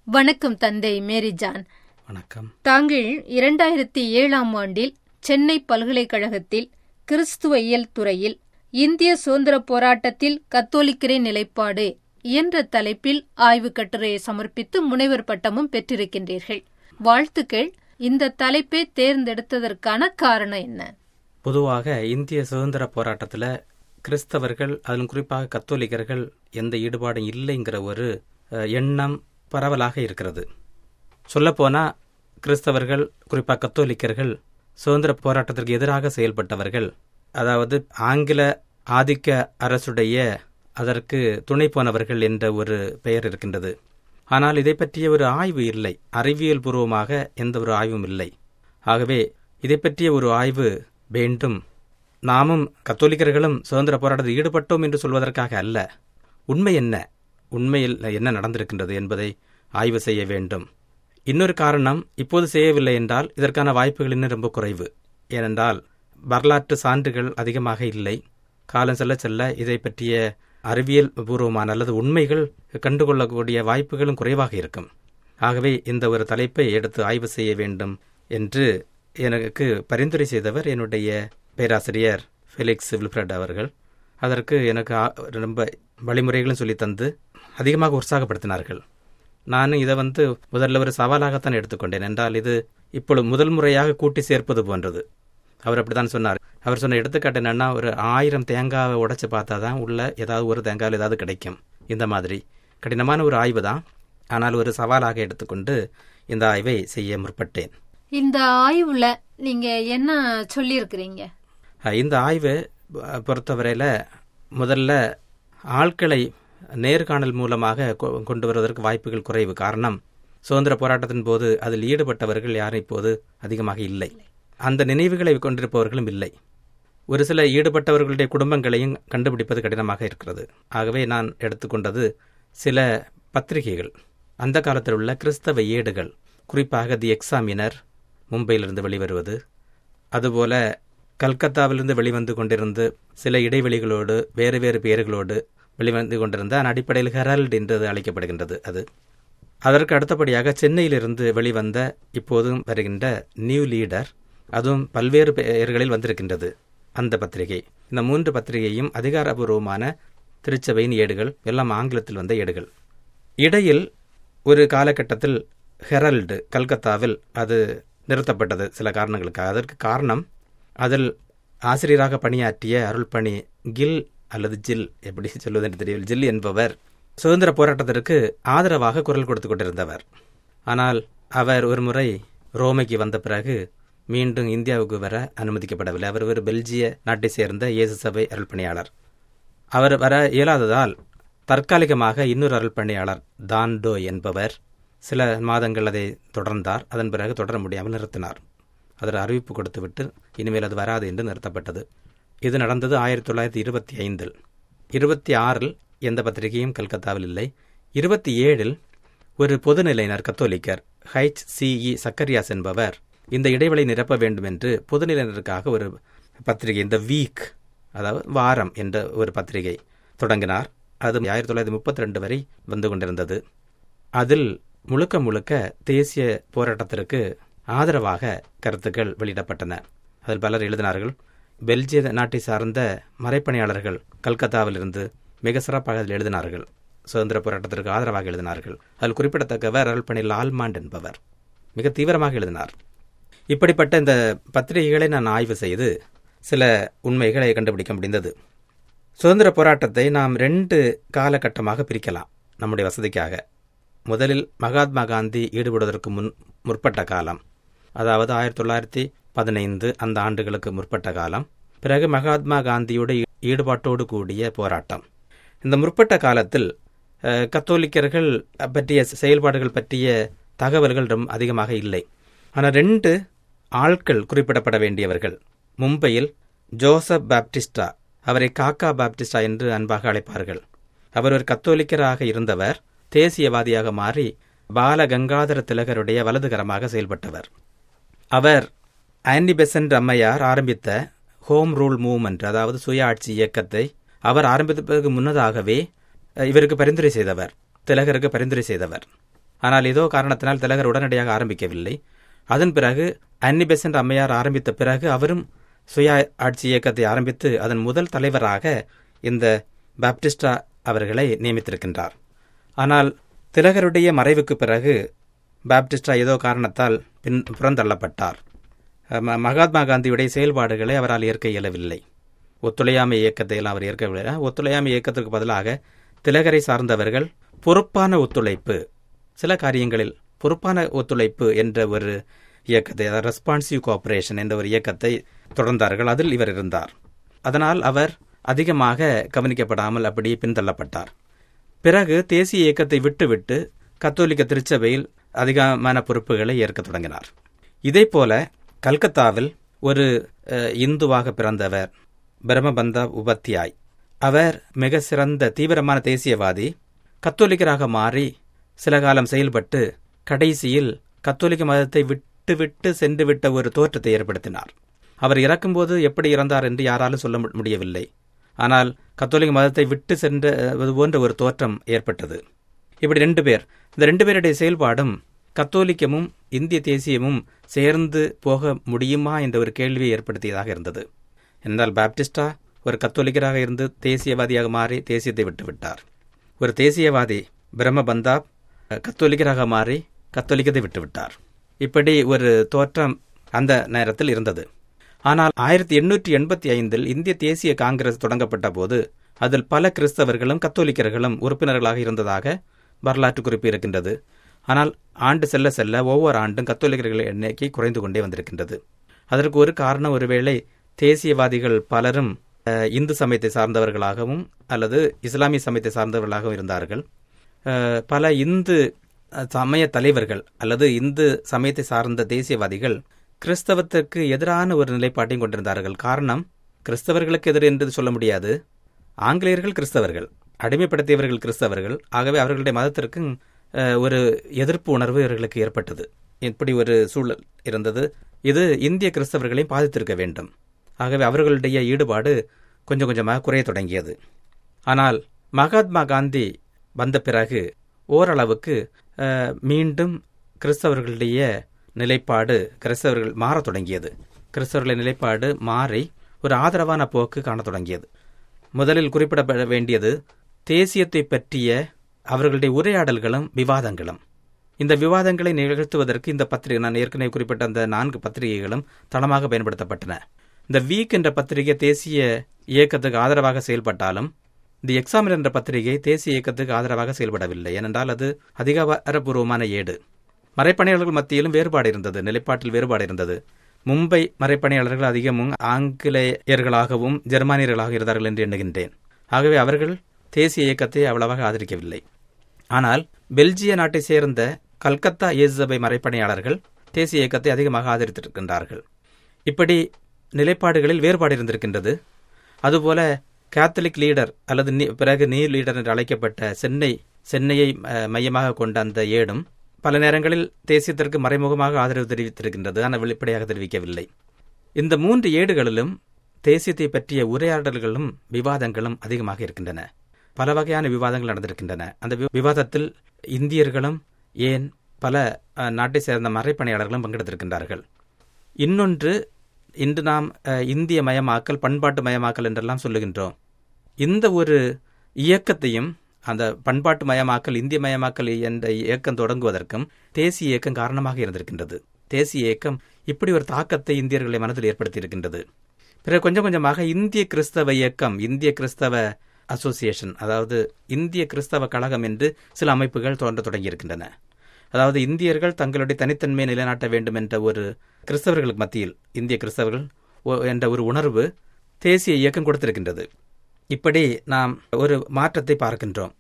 வணக்கம் தந்தை Mary John வணக்கம் தாங்கள் இரண்டாயிரத்தி ஏழாம் ஆண்டில் சென்னை பல்கலைக்கழகத்தில் கிறிஸ்துவ இயல் துறையில் இந்திய சுதந்திர போராட்டத்தில் கத்தோலிக்கரின் நிலைப்பாடு என்ற தலைப்பில் ஆய்வுக் கட்டுரையை சமர்ப்பித்து முனைவர் பட்டமும் பெற்றிருக்கின்றீர்கள் வாழ்த்துக்கள் இந்த தலைப்பை தேர்ந்தெடுத்ததற்கான காரணம் என்ன பொதுவாக இந்திய சுதந்திர போராட்டத்தில் கிறிஸ்தவர்கள் அதிலும் குறிப்பாக கத்தோலிக்கர்கள் எந்த ஈடுபாடும் இல்லைங்கிற ஒரு அஹ், எண்ணம் பரவலாக இருக்கிறது சொல்லப்போனால் கிறிஸ்தவர்கள் குறிப்பாக கத்தோலிக்கர்கள் சுதந்திர போராட்டத்திற்கு எதிராக செயல்பட்டவர்கள் அதாவது ஆங்கில ஆதிக்க அரசுடைய அதற்கு துணை போனவர்கள் என்ற ஒரு பெயர் இருக்கின்றது ஆனால் இதை பற்றிய ஒரு ஆய்வு இல்லை அறிவியல் பூர்வமாக எந்த ஒரு ஆய்வும் இல்லை ஆகவே இதை பற்றிய ஒரு ஆய்வு வேண்டும் நாமும் கத்தோலிக்கர்களும் சுதந்திர போராட்டத்தில் ஈடுபட்டோம் என்று சொல்வதற்காக அல்ல உண்மை என்ன உண்மையில் என்ன நடந்திருக்கின்றது என்பதை ஆய்வு செய்ய வேண்டும் இன்னொரு காரணம் இப்போது செய்யவில்லை என்றால் இதற்கான வாய்ப்புகள் இன்னும் ரொம்ப குறைவு ஏனென்றால் வரலாற்று சான்றுகள் அதிகமாக இல்லை காலம் செல்ல செல்ல இதை பற்றிய அறிவியல் பூர்வமான அல்லது உண்மைகள் கண்டுகொள்ளக்கூடிய வாய்ப்புகளும் குறைவாக இருக்கும் ஆகவே இந்த ஒரு தலைப்பை எடுத்து ஆய்வு செய்ய வேண்டும் என்று எனக்கு பரிந்துரை செய்தவர் என்னுடைய பேராசிரியர் ஃபெலிக்ஸ் வில்ஃப்ரட் அவர்கள் அதற்கு எனக்கு ஆ- ரொம்ப வழிமுறைகளும் சொல்லி தந்து அதிகமாக உற்சாகப்படுத்தினார்கள் நானும் இதை வந்து முதல்ல ஒரு சவாலாகத்தான் எடுத்துக்கொண்டேன் என்றால் இது இப்பொழுது முதல் முறையாக கூட்டி சேர்ப்பது போன்றது அவர் அப்படித்தான் சொன்னார் அவர் சொன்ன எடுத்துக்காட்டு என்னன்னா ஒரு ஆயிரம் தேங்காவை உடைச்சு பார்த்தா தான் உள்ள ஏதாவது ஒரு தேங்காயில் ஏதாவது கிடைக்கும் இந்த மாதிரி கடினமான ஒரு ஆய்வு தான் ஆனால் ஒரு சவாலாக எடுத்துக்கொண்டு இந்த ஆய்வை செய்ய முற்பட்டேன் இந்த ஆய்வுல நீங்க என்ன சொல்லியிருக்கிறீங்க அஹ் இந்த ஆய்வு அஹ், பொறுத்தவரையில் முதல்ல ஆட்களை நேர்காணல் மூலமாக கொ- கொண்டு வருவதற்கு வாய்ப்புகள் குறைவு காரணம் சுதந்திர போராட்டத்தின் போது அதில் ஈடுபட்டவர்கள் யாரும் இப்போது அதிகமாக இல்லை அந்த நினைவுகளை கொண்டிருப்பவர்களும் இல்லை ஒரு சில ஈடுபட்டவர்களுடைய குடும்பங்களையும் கண்டுபிடிப்பது கடினமாக இருக்கிறது ஆகவே நான் எடுத்துக்கொண்டது சில பத்திரிகைகள் அந்த காலத்தில் உள்ள கிறிஸ்தவ ஏடுகள் குறிப்பாக தி எக்ஸாமினர் மும்பையிலிருந்து வெளிவருவது அதுபோல கல்கத்தாவிலிருந்து வெளிவந்து கொண்டிருந்து சில இடைவெளிகளோடு வேறு வேறு பெயர்களோடு வெளிவந்து கொண்டிருந்த அதன் அடிப்படையில் ஹெரால்ட் என்று அழைக்கப்படுகின்றது அது அதற்கு அடுத்தபடியாக சென்னையிலிருந்து வெளிவந்த இப்போதும் வருகின்ற நியூ லீடர் அதுவும் பல்வேறு பெயர்களில் வந்திருக்கின்றது அந்த பத்திரிகை இந்த மூன்று பத்திரிகையும் அதிகாரபூர்வமான திருச்சபையின் ஏடுகள் எல்லாம் ஆங்கிலத்தில் வந்த ஏடுகள் இடையில் ஒரு காலகட்டத்தில் ஹெரல்டு கல்கத்தாவில் அது நிறுத்தப்பட்டது சில காரணங்களுக்காக அதற்கு காரணம் அதில் ஆசிரியராக பணியாற்றிய அருள்பணி கில் அல்லது ஜில் எப்படி சொல்வது என்று தெரியவில்லை ஜில் என்பவர் சுதந்திர போராட்டத்திற்கு ஆதரவாக குரல் கொடுத்து கொண்டிருந்தவர் ஆனால் அவர் ஒரு முறை ரோமைக்கு வந்த பிறகு மீண்டும் இந்தியாவுக்கு வர அனுமதிக்கப்படவில்லை அவர் ஒரு பெல்ஜிய நாட்டை சேர்ந்த இயேசு சபை அருள்பணியாளர் அவர் வர இயலாததால் தற்காலிகமாக இன்னொரு அருள்பணியாளர் தான்டோ என்பவர் சில மாதங்கள் அதை தொடர்ந்தார் அதன் பிறகு தொடர முடியாமல் நிறுத்தினார் அதற்கு அறிவிப்பு கொடுத்துவிட்டு இனிமேல் அது வராது என்று நிறுத்தப்பட்டது இது நடந்தது ஆயிரத்தி தொள்ளாயிரத்தி இருபத்தி ஐந்தில் இருபத்தி ஆறில் எந்த பத்திரிகையும் கல்கத்தாவில் இல்லை இருபத்தி ஏழில் ஒரு பொதுநிலையினர் கத்தோலிக்கர் ஹைச் சிஇ சக்கரியாஸ் என்பவர் இந்த இடைவெளி நிரப்ப வேண்டும் என்று பொதுநிலையினருக்காக ஒரு பத்திரிகை இந்த வீக் அதாவது வாரம் என்ற ஒரு பத்திரிகை தொடங்கினார் அது ஆயிரத்தி தொள்ளாயிரத்தி முப்பத்தி ரெண்டு வரை வந்து கொண்டிருந்தது அதில் முழுக்க முழுக்க தேசிய போராட்டத்திற்கு ஆதரவாக கருத்துக்கள் வெளியிடப்பட்டன அதில் பலர் எழுதினார்கள் பெல்ஜிய நாட்டை சார்ந்த மறைப்பணியாளர்கள் கல்கத்தாவிலிருந்து மிக சிறப்பாக அதில் எழுதினார்கள் சுதந்திர போராட்டத்திற்கு ஆதரவாக எழுதினார்கள் அதில் குறிப்பிடத்தக்கவர் அருள்பணி லால்மாண்ட் என்பவர் மிக தீவிரமாக எழுதினார் இப்படிப்பட்ட இந்த பத்திரிகைகளை நான் ஆய்வு செய்து சில உண்மைகளை கண்டுபிடிக்க முடிந்தது சுதந்திர போராட்டத்தை நாம் ரெண்டு காலகட்டமாக பிரிக்கலாம் நம்முடைய வசதிக்காக முதலில் மகாத்மா காந்தி ஈடுபடுவதற்கு முன் முற்பட்ட காலம் அதாவது ஆயிரத்தி தொள்ளாயிரத்தி பதினைந்து அந்த ஆண்டுகளுக்கு முற்பட்ட காலம் பிறகு மகாத்மா காந்தியோட ஈ- ஈடுபாட்டோடு கூடிய போராட்டம் இந்த முற்பட்ட காலத்தில் அஹ், கத்தோலிக்கர்கள் பற்றிய செயல்பாடுகள் பற்றிய தகவல்கள் ரொம்ப அதிகமாக இல்லை ஆனால் ரெண்டு ஆட்கள் குறிப்பிடப்பட வேண்டியவர்கள் மும்பையில் ஜோசப் பாப்டிஸ்டா அவரை காக்கா பாப்டிஸ்டா என்று அன்பாக அழைப்பார்கள் அவர் ஒரு கத்தோலிக்கராக இருந்தவர் தேசியவாதியாக மாறி பால கங்காதர திலகருடைய வலதுகரமாக செயல்பட்டவர் அவர் ஆன்டி பெசன்ட் அம்மையார் ஆரம்பித்த ஹோம் ரூல் மூவ்மெண்ட் அதாவது சுயாட்சி இயக்கத்தை அவர் ஆரம்பித்ததற்கு முன்னதாகவே அஹ், இவருக்கு பரிந்துரை செய்தவர் திலகருக்கு பரிந்துரை செய்தவர் ஆனால் ஏதோ காரணத்தினால் திலகர் உடனடியாக ஆரம்பிக்கவில்லை அதன் பிறகு அன்னி பெசன்ட் அம்மையார் ஆரம்பித்த பிறகு அவரும் சுய ஆட்சி இயக்கத்தை ஆரம்பித்து அதன் முதல் தலைவராக இந்த பாப்டிஸ்டா அவர்களை நியமித்திருக்கின்றார் ஆனால் திலகருடைய மறைவுக்கு பிறகு பாப்டிஸ்டா ஏதோ காரணத்தால் பின் புறந்தள்ளப்பட்டார் ம- மகாத்மா காந்தியுடைய செயல்பாடுகளை அவரால் ஏற்க இயலவில்லை ஒத்துழையாமை இயக்கத்தை எல்லாம் அவர் ஏற்கவில்லை ஒத்துழையாமை இயக்கத்திற்கு பதிலாக திலகரை சார்ந்தவர்கள் பொறுப்பான ஒத்துழைப்பு சில காரியங்களில் பொறுப்பான ஒத்துழைப்பு என்ற ஒரு இயக்கத்தை அதாவது ரெஸ்பான்சிவ் கோஆபரேஷன் என்ற ஒரு இயக்கத்தை தொடர்ந்தார்கள் அதில் இவர் இருந்தார் அதனால் அவர் அதிகமாக கவனிக்கப்படாமல் அப்படியே பின்தள்ளப்பட்டார் பிறகு தேசிய இயக்கத்தை விட்டுவிட்டு கத்தோலிக்க திருச்சபையில் அதிகமான பொறுப்புகளை ஏற்கத் தொடங்கினார் இதேபோல கல்கத்தாவில் ஒரு அஹ், இந்துவாக பிறந்தவர் பிரம்மபந்தா உபத்தியாய் அவர் மிக சிறந்த தீவிரமான தேசியவாதி கத்தோலிக்கராக மாறி சில காலம் செயல்பட்டு கடைசியில் கத்தோலிக்க மதத்தை விட்டுவிட்டு சென்று விட்ட ஒரு தோற்றத்தை ஏற்படுத்தினார் அவர் இறக்கும்போது எப்படி இறந்தார் என்று யாராலும் சொல்ல மு- முடியவில்லை ஆனால் கத்தோலிக்க மதத்தை விட்டு சென்ற அஹ், போன்ற ஒரு தோற்றம் ஏற்பட்டது இப்படி ரெண்டு பேர் இந்த ரெண்டு பேருடைய செயல்பாடும் கத்தோலிக்கமும் இந்திய தேசியமும் சேர்ந்து போக முடியுமா என்ற ஒரு கேள்வியை ஏற்படுத்தியதாக இருந்தது என்றால் பாப்டிஸ்டா ஒரு கத்தோலிக்கராக இருந்து தேசியவாதியாக மாறி தேசியத்தை விட்டுவிட்டார் ஒரு தேசியவாதி பிரம்மபந்தா அஹ், கத்தோலிக்கராக மாறி கத்தோலிக்கத்தை விட்டுவிட்டார் இப்படி ஒரு தோற்றம் அந்த நேரத்தில் இருந்தது ஆனால் ஆயிரத்தி எண்ணூற்றி எண்பத்தி ஐந்தில் இந்திய தேசிய காங்கிரஸ் தொடங்கப்பட்ட போது அதில் பல கிறிஸ்தவர்களும் கத்தோலிக்கர்களும் உறுப்பினர்களாக இருந்ததாக வரலாற்று குறிப்பு இருக்கின்றது ஆனால் ஆண்டு செல்ல செல்ல ஒவ்வொரு ஆண்டும் கத்தோலிக்கர்கள் எண்ணிக்கை குறைந்து கொண்டே வந்திருக்கின்றது அதற்கு ஒரு காரணம் ஒருவேளை தேசியவாதிகள் பலரும் அஹ், இந்து சமயத்தை சார்ந்தவர்களாகவும் அல்லது இஸ்லாமிய சமயத்தை சார்ந்தவர்களாகவும் இருந்தார்கள் அஹ், பல இந்து அஹ், சமய தலைவர்கள் அல்லது இந்து சமயத்தை சார்ந்த தேசியவாதிகள் கிறிஸ்தவத்திற்கு எதிரான ஒரு நிலைப்பாட்டையும் கொண்டிருந்தார்கள் காரணம் கிறிஸ்தவர்களுக்கு எதிர் என்று சொல்ல முடியாது ஆங்கிலேயர்கள் கிறிஸ்தவர்கள் அடிமைப்படுத்தியவர்கள் கிறிஸ்தவர்கள் ஆகவே அவர்களுடைய மதத்திற்கு அஹ், ஒரு எதிர்ப்பு உணர்வு இவர்களுக்கு ஏற்பட்டது இப்படி ஒரு சூழல் இருந்தது இது இந்திய கிறிஸ்தவர்களையும் பாதித்திருக்க வேண்டும் ஆகவே அவர்களுடைய ஈடுபாடு கொஞ்சம் கொஞ்சமாக குறைய தொடங்கியது ஆனால் மகாத்மா காந்தி வந்த பிறகு ஓரளவுக்கு அஹ், மீண்டும் கிறிஸ்தவர்களுடைய நிலைப்பாடு கிறிஸ்தவர்கள் மாறத் தொடங்கியது கிறிஸ்தவர்களின் நிலைப்பாடு மாறி ஒரு ஆதரவான போக்கு காணத் தொடங்கியது முதலில் குறிப்பிடப்பட வேண்டியது தேசியத்தை பற்றிய அவர்களுடைய உரையாடல்களும் விவாதங்களும் இந்த விவாதங்களை நிகழ்த்துவதற்கு இந்த பத்திரிகை நான் ஏற்கனவே குறிப்பிட்ட அந்த நான்கு பத்திரிகைகளும் தளமாக பயன்படுத்தப்பட்டன இந்த வீக் என்ற பத்திரிகை தேசிய இயக்கத்துக்கு ஆதரவாக செயல்பட்டாலும் தி எக்ஸாமில் என்ற பத்திரிகை தேசிய இயக்கத்துக்கு ஆதரவாக செயல்படவில்லை ஏனென்றால் அது அதிகாரப்பூர்வமான ஏடு மறைப்பணியாளர்கள் மத்தியிலும் வேறுபாடு இருந்தது நிலைப்பாட்டில் வேறுபாடு இருந்தது மும்பை மறைப்பணியாளர்கள் அதிகமும் ஆங்கிலேயர்களாகவும் ஜெர்மானியர்களாக இருந்தார்கள் என்று எண்ணுகின்றேன் ஆகவே அவர்கள் தேசிய இயக்கத்தை அவ்வளவாக ஆதரிக்கவில்லை ஆனால் பெல்ஜிய நாட்டை சேர்ந்த கல்கத்தா இயேசு சபை மறைப்பணியாளர்கள் தேசிய இயக்கத்தை அதிகமாக ஆதரித்திருக்கின்றார்கள் இப்படி நிலைப்பாடுகளில் வேறுபாடு இருந்திருக்கின்றது அதுபோல கேத்தலிக் லீடர் அல்லது நீ- பிறகு நீர் லீடர் என்று அழைக்கப்பட்ட சென்னை சென்னையை அஹ், மையமாக கொண்ட அந்த ஏடும் பல நேரங்களில் தேசியத்திற்கு மறைமுகமாக ஆதரவு தெரிவித்திருக்கின்றது ஆனால் வெளிப்படையாக தெரிவிக்கவில்லை இந்த மூன்று ஏடுகளிலும் தேசியத்தை பற்றிய உரையாடல்களும் விவாதங்களும் அதிகமாக இருக்கின்றன பல வகையான விவாதங்கள் நடந்திருக்கின்றன அந்த வி- விவாதத்தில் இந்தியர்களும் ஏன் பல அஹ், நாட்டை சேர்ந்த மறைப்பணியாளர்களும் பங்கெடுத்திருக்கின்றார்கள் இன்னொன்று இன்று நாம் அஹ், இந்திய மயமாக்கல் பண்பாட்டு மயமாக்கல் என்றெல்லாம் சொல்லுகின்றோம் இந்த ஒரு இயக்கத்தையும் அந்த பண்பாட்டு மயமாக்கல் இந்திய மயமாக்கல் என்ற இயக்கம் தொடங்குவதற்கும் தேசிய இயக்கம் காரணமாக இருந்திருக்கின்றது தேசிய இயக்கம் இப்படி ஒரு தாக்கத்தை இந்தியர்களை மனதில் ஏற்படுத்தியிருக்கின்றது பிறகு கொஞ்சம் கொஞ்சமாக இந்திய கிறிஸ்தவ இயக்கம் இந்திய கிறிஸ்தவ அசோசியேஷன் அதாவது இந்திய கிறிஸ்தவ கழகம் என்று சில அமைப்புகள் தோன்ற தொடங்கியிருக்கின்றன அதாவது இந்தியர்கள் தங்களுடைய தனித்தன்மையை நிலைநாட்ட வேண்டும் என்ற ஒரு கிறிஸ்தவர்களுக்கு மத்தியில் இந்திய கிறிஸ்தவர்கள் ஒ- என்ற ஒரு உணர்வு தேசிய இயக்கம் கொடுத்திருக்கின்றது இப்படி நாம் ஒரு மாற்றத்தை பார்க்கின்றோம்